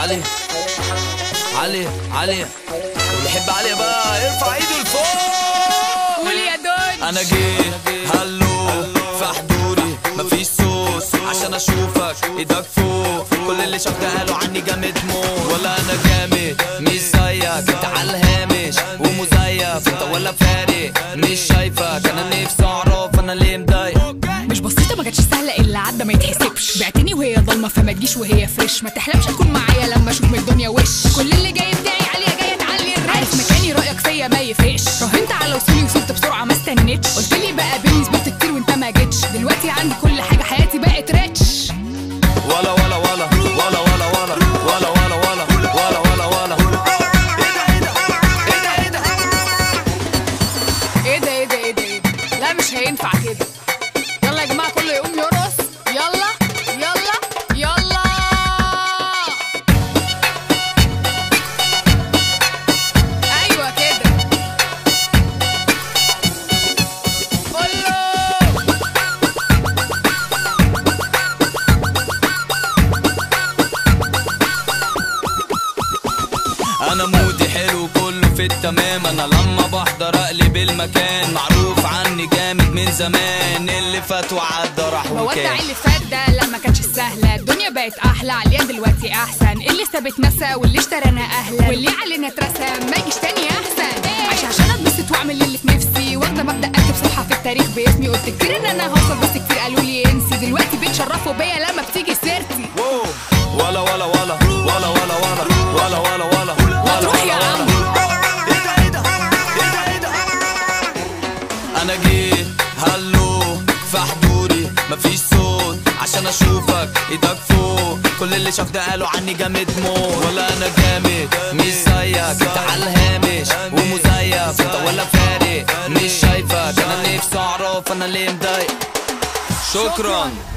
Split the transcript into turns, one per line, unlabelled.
علي علي علي اللي يحب علي بقى يرفع ايده لفوق
قول يا دود
انا جيت هلو في حضوري مفيش صوت عشان اشوفك ايدك فوق كل اللي شافني قالوا عني جامد موت ولا انا جامد مش زيك انت على الهامش ومزيف انت ولا فارق مش شايفك انا نفسي اعرف انا ليه مضايق
مش بسيطة ما كانتش سهلة إلا عدى ما يتحسبش بعتني وهي ضلمة فما تجيش وهي فريش ما تحلمش تكون معايا لما أشوف من الدنيا وش كل اللي جاي بتاعي عليها جاية تعلي الريش عارف مكاني رأيك فيا ما يفرقش راهنت على وصولي وصلت بسرعة ما استنيتش قلت لي بقى بيني صبرت كتير وأنت ما جيتش دلوقتي عندي كل حاجة حياتي بقت ريتش
ولا ولا ولا ولا ولا ولا ولا ولا ولا ولا ولا ولا ايه ده ايه ده ايه ده
ايه ده ايه ده ايه ده ايه ده لا مش هينفع كده يلا يا جماعه كله يقوم يرقص يلا يلا يلا ايوه كده كله
انا مودي حلو كله في التمام انا لما بحضر اقلب المكان معروف عني جامد من زمان اللي فات وعدى راح
بودع
وكان
اللي فات ده لما كانتش سهله الدنيا بقت احلى عليا دلوقتي احسن اللي سابت نسى واللي اشترانا اهلا واللي علينا اترسم ما يجيش تاني احسن عايش عشان اتبسط واعمل اللي في نفسي واخده مبدا اكتب صفحه في التاريخ باسمي قلت كتير ان انا هوصل بس كتير قالوا لي انسي دلوقتي بيتشرفوا بيا لما بتيجي سيرتي
واو. ولا ولا ولا ولا ولا ولا ولا ولا ولا ولا
تروح يا عم.
ايه ده ايه ده ايه ده ايه ده انا جيت هلو في حضوري مفيش صوت عشان اشوفك ايدك فوق كل اللي شافني قالوا عني جامد موت ولا انا جامد مش زيك انت على الهامش ومزيف انت ولا فارق مش شايفك انا نفسي اعرف انا ليه مضايق شكرا